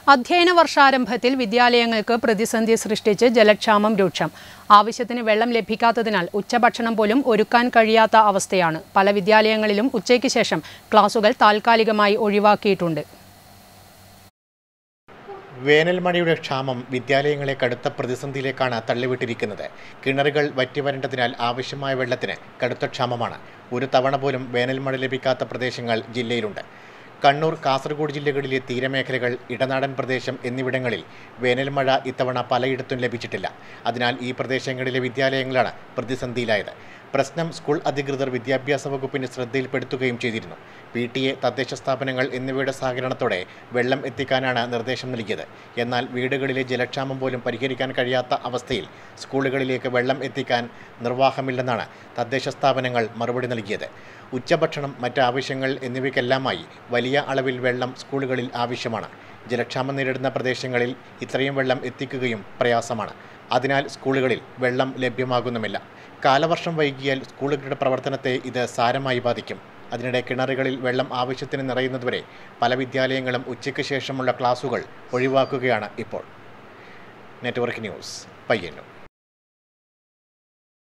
അധ്യയന വർഷാരംഭത്തിൽ വിദ്യാലയങ്ങൾക്ക് പ്രതിസന്ധി സൃഷ്ടിച്ച് ജലക്ഷാമം രൂക്ഷം ആവശ്യത്തിന് വെള്ളം ലഭിക്കാത്തതിനാൽ ഉച്ചഭക്ഷണം പോലും ഒരുക്കാൻ കഴിയാത്ത അവസ്ഥയാണ് പല വിദ്യാലയങ്ങളിലും ഉച്ചയ്ക്ക് ശേഷം ക്ലാസുകൾ താൽക്കാലികമായി ഒഴിവാക്കിയിട്ടുണ്ട് വേനൽ മഴയുടെ ക്ഷാമം വിദ്യാലയങ്ങളെ കടുത്ത പ്രതിസന്ധിയിലേക്കാണ് തള്ളിവിട്ടിരിക്കുന്നത് കിണറുകൾ വറ്റിവരേണ്ടതിനാൽ ആവശ്യമായ വെള്ളത്തിന് കടുത്ത ക്ഷാമമാണ് ഒരു തവണ പോലും വേനൽ മഴ ലഭിക്കാത്ത പ്രദേശങ്ങൾ ജില്ലയിലുണ്ട് കണ്ണൂർ കാസർഗോഡ് ജില്ലകളിലെ തീരമേഖലകൾ ഇടനാടൻ പ്രദേശം എന്നിവിടങ്ങളിൽ വേനൽ മഴ ഇത്തവണ പലയിടത്തും ലഭിച്ചിട്ടില്ല അതിനാൽ ഈ പ്രദേശങ്ങളിലെ വിദ്യാലയങ്ങളാണ് പ്രതിസന്ധിയിലായത് പ്രശ്നം സ്കൂൾ അധികൃതർ വിദ്യാഭ്യാസ വകുപ്പിന് ശ്രദ്ധയിൽപ്പെടുത്തുകയും ചെയ്തിരുന്നു പി ടി എ തദ്ദേശ സ്ഥാപനങ്ങൾ എന്നിവയുടെ സഹകരണത്തോടെ വെള്ളം എത്തിക്കാനാണ് നിർദ്ദേശം നൽകിയത് എന്നാൽ വീടുകളിലെ ജലക്ഷാമം പോലും പരിഹരിക്കാൻ കഴിയാത്ത അവസ്ഥയിൽ സ്കൂളുകളിലേക്ക് വെള്ളം എത്തിക്കാൻ നിർവാഹമില്ലെന്നാണ് തദ്ദേശ സ്ഥാപനങ്ങൾ മറുപടി നൽകിയത് ഉച്ചഭക്ഷണം മറ്റ് ആവശ്യങ്ങൾ എന്നിവയ്ക്കെല്ലാമായി വലിയ അളവിൽ വെള്ളം സ്കൂളുകളിൽ ആവശ്യമാണ് ജലക്ഷാമം നേരിടുന്ന പ്രദേശങ്ങളിൽ ഇത്രയും വെള്ളം എത്തിക്കുകയും പ്രയാസമാണ് അതിനാൽ സ്കൂളുകളിൽ വെള്ളം ലഭ്യമാകുന്നുമില്ല കാലവർഷം വൈകിയാൽ സ്കൂളുകളുടെ പ്രവർത്തനത്തെ ഇത് സാരമായി ബാധിക്കും അതിനിടെ കിണറുകളിൽ വെള്ളം ആവശ്യത്തിന് നിറയുന്നതുവരെ പല വിദ്യാലയങ്ങളും ഉച്ചയ്ക്ക് ശേഷമുള്ള ക്ലാസുകൾ ഒഴിവാക്കുകയാണ് ഇപ്പോൾ നെറ്റ്വർക്ക് ന്യൂസ് പയ്യന്നൂർ